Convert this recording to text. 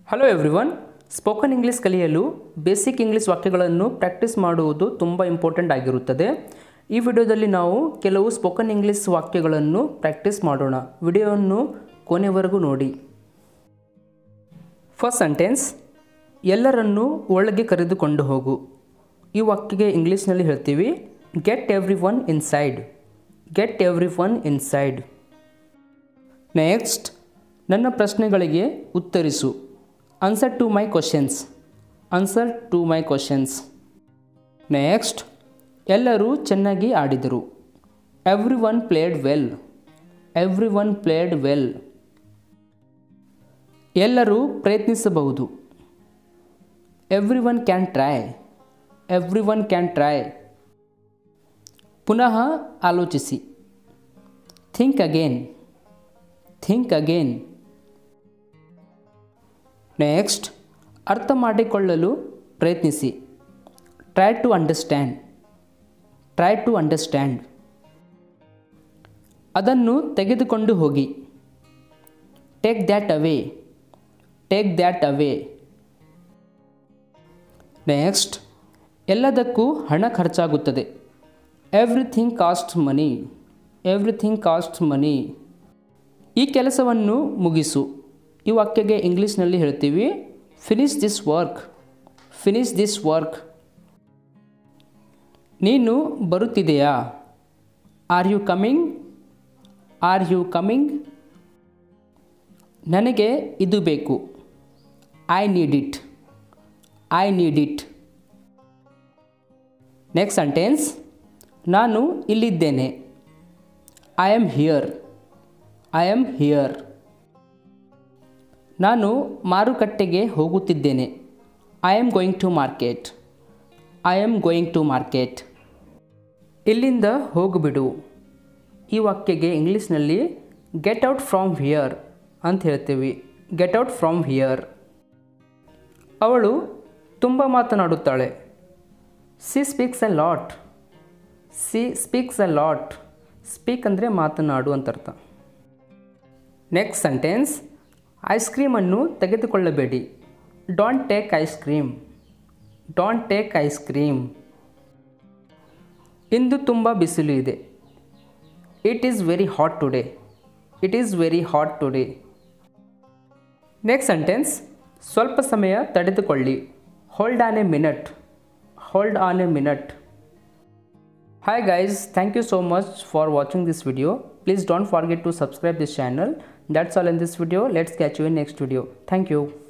Hello everyone spoken English ಕಲಿಯಲು basic English ವಾಕ್ಯಗಳನ್ನು practice ಮಾಡುವುದು ತುಂಬ ಇಂಪಾರ್ಟೆಂಟ್ ಆಗಿರುತ್ತದೆ ಈ ವಿಡಿಯೋದಲ್ಲಿ ನಾವು ಕೆಲವು ಸ್ಪೋಕನ್ ಇಂಗ್ಲೀಷ್ ವಾಕ್ಯಗಳನ್ನು ಪ್ರಾಕ್ಟೀಸ್ ಮಾಡೋಣ ವಿಡಿಯೋವನ್ನು ಕೊನೆವರೆಗೂ ನೋಡಿ ಫಸ್ಟ್ ಸೆಂಟೆನ್ಸ್ ಎಲ್ಲರನ್ನೂ ಒಳಗೆ ಕರೆದುಕೊಂಡು ಹೋಗು ಈ ವಾಕ್ಯಗೆ ಇಂಗ್ಲೀಷ್ನಲ್ಲಿ ಹೇಳ್ತೀವಿ get everyone inside get everyone inside next ನನ್ನ ಪ್ರಶ್ನೆಗಳಿಗೆ ಉತ್ತರಿಸು answer to my questions answer to my questions next ಎಲ್ಲರೂ ಚೆನ್ನಾಗಿ ಆಡಿದರು everyone played well everyone played well ಎಲ್ಲರೂ ಪ್ರಯತ್ನಿಸಬಹುದು everyone can try everyone can try ಪುನಃ ಆಲೋಚಿಸಿ think again think again next ಅರ್ಥ ಮಾಡಿಕೊಳ್ಳಲು ಪ್ರಯತ್ನಿಸಿ try to understand try to understand ಅದನ್ನು ತೆಗೆದುಕೊಂಡು ಹೋಗಿ take that away take that away next ಎಲ್ಲದಕ್ಕೂ ಹಣ ಖರ್ಚಾಗುತ್ತದೆ everything cost money everything cost money ಈ ಕೆಲಸವನ್ನು ಮುಗಿಸು ಈ ವಾಕ್ಯಗೆ ಇಂಗ್ಲೀಷ್ನಲ್ಲಿ ಹೇಳ್ತೀವಿ finish this work finish this work ನೀನು ಬರುತ್ತಿದೆಯಾ are you coming are you coming ನನಗೆ ಇದು ಬೇಕು I need it I need it next sentence ನಾನು ಇಲ್ಲಿದ್ದೇನೆ I am here I am here ನಾನು ಮಾರುಕಟ್ಟೆಗೆ ಹೋಗುತ್ತಿದ್ದೇನೆ I am going to market I am going to market ಇಲ್ಲಿಂದ ಹೋಗಿಬಿಡು ಈ ವಾಕ್ಯಗೆ ಇಂಗ್ಲೀಷ್ನಲ್ಲಿ ಗೆಟ್ ಔಟ್ ಫ್ರಾಮ್ ಹಿಯರ್ ಅಂತ ಹೇಳ್ತೀವಿ ಗೆಟ್ ಔಟ್ ಫ್ರಾಮ್ ಹಿಯರ್ ಅವಳು ತುಂಬ ಮಾತನಾಡುತ್ತಾಳೆ she speaks a lot she speaks a lot speak ಅಂದರೆ ಮಾತನಾಡು ಅಂತ ಅರ್ಥ ನೆಕ್ಸ್ಟ್ ಸೆಂಟೆನ್ಸ್ ಐಸ್ ಕ್ರೀಮನ್ನು ತೆಗೆದುಕೊಳ್ಳಬೇಡಿ don't take ice cream don't take ice cream ಇಂದು ತುಂಬ ಬಿಸಿಲು ಇದೆ it is very hot today it is very hot today next sentence ಸ್ವಲ್ಪ ಸಮಯ ತಡೆದುಕೊಳ್ಳಿ hold on a minute hold on a minute Hi guys, thank you so much for watching this video. Please don't forget to subscribe this channel. That's all in this video. Let's catch you in next video. Thank you.